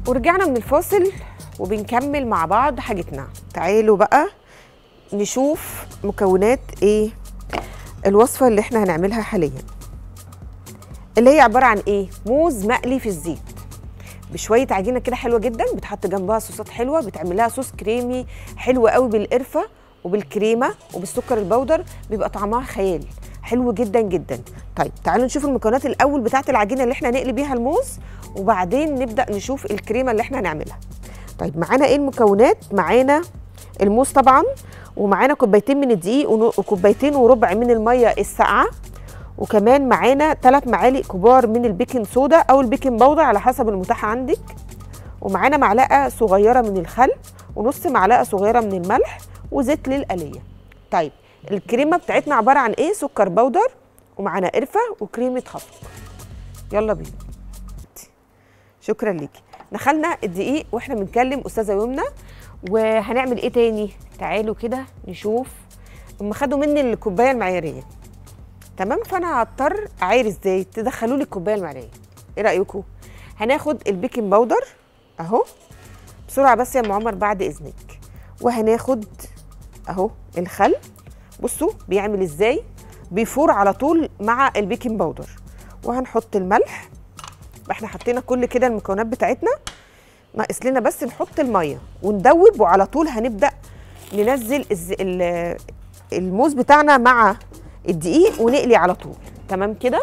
ورجعنا من الفاصل وبنكمل مع بعض حاجتنا تعالوا بقى نشوف مكونات ايه الوصفة اللي احنا هنعملها حاليا اللي هي عبارة عن ايه موز مقلي في الزيت بشوية عجينة كده حلوة جدا بتحط جنبها صوصات حلوة بتعمل لها صوص كريمي حلو قوي بالقرفة وبالكريمة وبالسكر البودر بيبقى طعمها خيال حلو جدا جدا طيب تعالوا نشوف المكونات الاول بتاعه العجينه اللي احنا هنقلي بيها الموز وبعدين نبدا نشوف الكريمه اللي احنا هنعملها طيب معانا ايه المكونات معانا الموز طبعا ومعانا كوبايتين من الدقيق ونو- وكوبايتين وربع من الميه الساقعه وكمان معانا ثلاث معالق كبار من البيكنج صودا او البيكنج باودر على حسب المتاح عندك ومعانا معلقه صغيره من الخل ونص معلقه صغيره من الملح وزيت للقليه طيب الكريمه بتاعتنا عباره عن ايه سكر بودر ومعانا قرفه وكريمه خفق يلا بينا شكرا ليكي دخلنا الدقيق واحنا بنكلم استاذه يمنى وهنعمل ايه تاني تعالوا كده نشوف هم خدوا مني الكوبايه المعياريه تمام فانا هضطر اعاير ازاي تدخلوا لي الكوبايه المعياريه ايه رايكم هناخد البيكنج باودر اهو بسرعه بس يا ام عمر بعد اذنك وهناخد اهو الخل بصوا بيعمل ازاي بيفور على طول مع البيكنج باودر وهنحط الملح احنا حطينا كل كده المكونات بتاعتنا ناقص لنا بس نحط الميه وندوب وعلى طول هنبدا ننزل الز... ال- الموز بتاعنا مع الدقيق ونقلي على طول تمام كده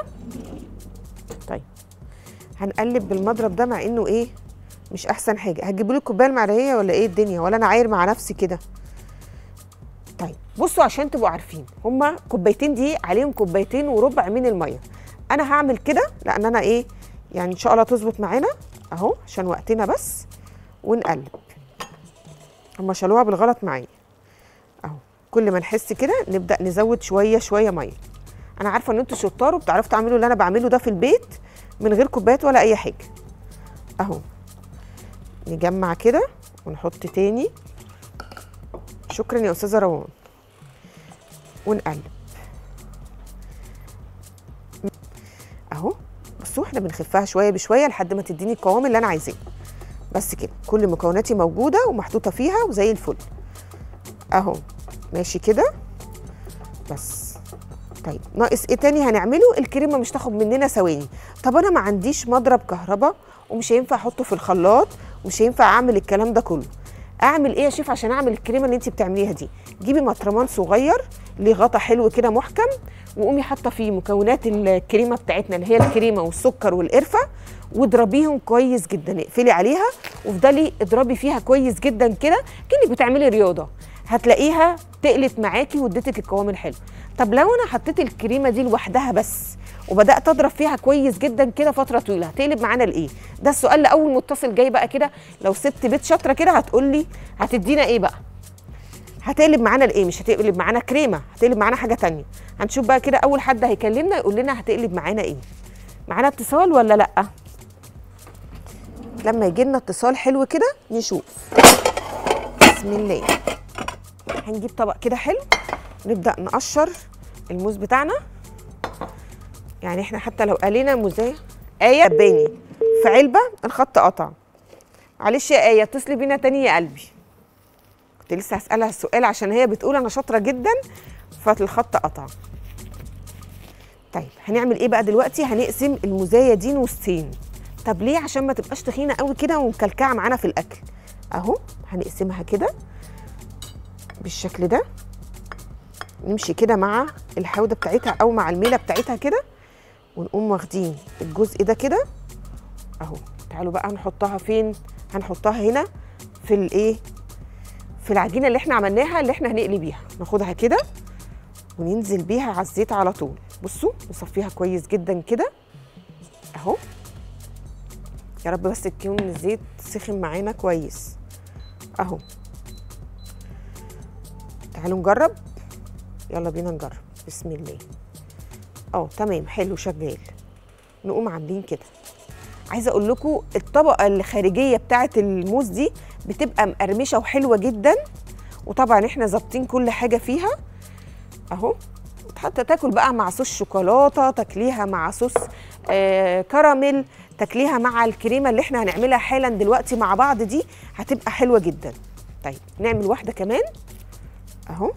طيب هنقلب بالمضرب ده مع انه ايه مش احسن حاجه هتجيبوا لي الكوبايه المعلقيه ولا ايه الدنيا ولا انا عاير مع نفسي كده طيب بصوا عشان تبقوا عارفين هما كوبايتين دي عليهم كوبايتين وربع من الميه انا هعمل كده لان انا ايه يعني ان شاء الله تظبط معانا اهو عشان وقتنا بس ونقلب هما شالوها بالغلط معايا اهو كل ما نحس كده نبدا نزود شويه شويه ميه انا عارفه ان انتوا شطار وبتعرفوا تعملوا اللي انا بعمله ده في البيت من غير كوبايات ولا اي حاجه اهو نجمع كده ونحط تاني شكرا يا استاذه روان ونقلب اهو بصوا احنا بنخفها شويه بشويه لحد ما تديني القوام اللي انا عايزاه بس كده كل مكوناتي موجوده ومحطوطه فيها وزي الفل اهو ماشي كده بس طيب ناقص ايه تاني هنعمله الكريمه مش تاخد مننا ثواني طب انا ما عنديش مضرب كهرباء ومش هينفع احطه في الخلاط ومش هينفع اعمل الكلام ده كله اعمل ايه يا شيف عشان اعمل الكريمه اللي انت بتعمليها دي جيبي مطرمان صغير ليه غطا حلو كده محكم وقومي حاطه فيه مكونات الكريمه بتاعتنا اللي هي الكريمه والسكر والقرفه واضربيهم كويس جدا اقفلي عليها وافضلي اضربي فيها كويس جدا كده كانك بتعملي رياضه هتلاقيها تقلت معاكي واديتك القوام الحلو طب لو انا حطيت الكريمه دي لوحدها بس وبدات اضرب فيها كويس جدا كده فتره طويله هتقلب معانا لايه ده السؤال لاول متصل جاي بقى كده لو ست بيت شاطره كده هتقول لي هتدينا ايه بقى هتقلب معانا لايه مش هتقلب معانا كريمه هتقلب معانا حاجه تانية هنشوف بقى كده اول حد هيكلمنا يقول لنا هتقلب معانا ايه معانا اتصال ولا لا لما يجي لنا اتصال حلو كده نشوف بسم الله هنجيب طبق كده حلو نبدا نقشر الموز بتاعنا يعني احنا حتى لو قلينا موزايه ايه باني في علبه الخط قطع معلش يا ايه اتصلي بينا تاني يا قلبي كنت لسه هسالها السؤال عشان هي بتقول انا شاطره جدا فالخط قطع طيب هنعمل ايه بقى دلوقتي هنقسم الموزايه دي نصين طب ليه عشان ما تبقاش تخينه قوي كده ومكلكعه معانا في الاكل اهو هنقسمها كده بالشكل ده نمشي كده مع الحوده بتاعتها او مع الميله بتاعتها كده ونقوم واخدين الجزء ده كده اهو تعالوا بقى نحطها فين هنحطها هنا في الايه في العجينه اللي احنا عملناها اللي احنا هنقلي بيها ناخدها كده وننزل بيها على الزيت على طول بصوا نصفيها كويس جدا كده اهو يا رب بس تكون الزيت سخن معانا كويس اهو تعالوا نجرب يلا بينا نجرب بسم الله اه تمام حلو شغال نقوم عاملين كده عايزه اقول لكم الطبقه الخارجيه بتاعه الموز دي بتبقى مقرمشه وحلوه جدا وطبعا احنا ظابطين كل حاجه فيها اهو حتى تاكل بقى مع صوص شوكولاته تاكليها مع صوص آه كراميل تاكليها مع الكريمه اللي احنا هنعملها حالا دلوقتي مع بعض دي هتبقى حلوه جدا طيب نعمل واحده كمان اهو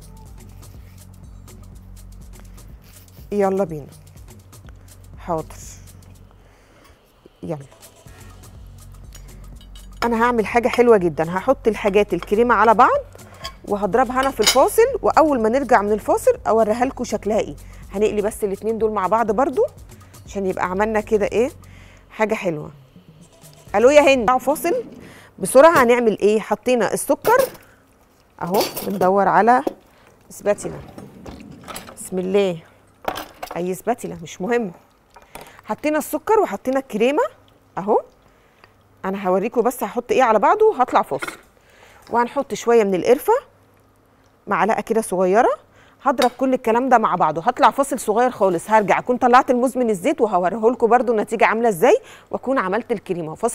يلا بينا حاضر يلا انا هعمل حاجه حلوه جدا هحط الحاجات الكريمه على بعض وهضربها انا في الفاصل واول ما نرجع من الفاصل اوريها لكم شكلها ايه هنقلي بس الاتنين دول مع بعض برضو عشان يبقى عملنا كده ايه حاجه حلوه الو يا هند تعالوا فاصل بسرعه هنعمل ايه حطينا السكر اهو بندور على سباتيلا بسم الله اي سباتيلا مش مهم حطينا السكر وحطينا الكريمه اهو انا هوريكم بس هحط ايه على بعضه وهطلع فاصل وهنحط شويه من القرفه معلقه كده صغيره هضرب كل الكلام ده مع بعضه هطلع فاصل صغير خالص هرجع اكون طلعت الموز من الزيت وهوريه لكم برده النتيجه عامله ازاي واكون عملت الكريمه فاصل